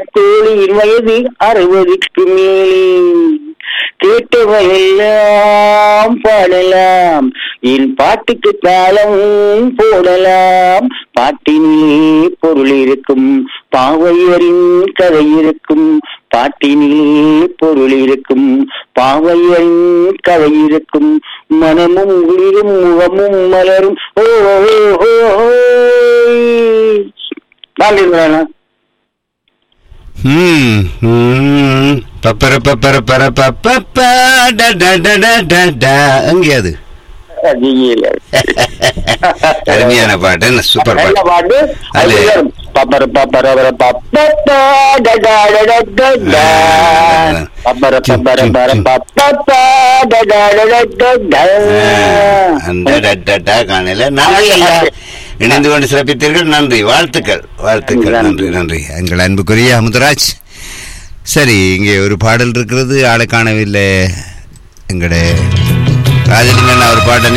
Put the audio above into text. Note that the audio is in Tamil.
தோழியின் வயது அறுபதுக்கு மேலே கேட்டவையெல்லாம் பாடலாம் என் பாட்டுக்கு தாளம் போடலாம் பாட்டினிலே பொருள் இருக்கும் பாவையரின் கதை இருக்கும் பாட்டினிலே பொருள் இருக்கும் பாவையரின் கதை இருக்கும் மனமும் உயிரும் முகமும் மலரும் ஓ ஓ, ஓ, ஓ. நன்றி மேடம். ம், ம். பப்பர பப்பர பர பப்ப ட ட ட ட ட ட. எங்கே அது அது இல்லை. அருமையான பாட்டு என்ன சூப்பர் நல்ல பாட்டு பாட்டு அது- அது வரும். பப்பர பப்பர பர பப்பப்பா, ட ட ட ட ட ட. பப்பர பப்பர பர பப்பப்பா, ட ட ட ட ட ட. அந்த ட ட ட காணல நன்றி ஐயா இணைந்து கொண்டு சிறப்பித்தீர்கள் நன்றி வாழ்த்துக்கள் வாழ்த்துக்கள் நன்றி நன்றி எங்கள் அன்புக்குரிய அமுதராஜ் சரி இங்கே ஒரு பாடல் இருக்கிறது ஆளை காணவில்லை எங்களுடைய ராஜலிங்கன் ஒரு பாட்டை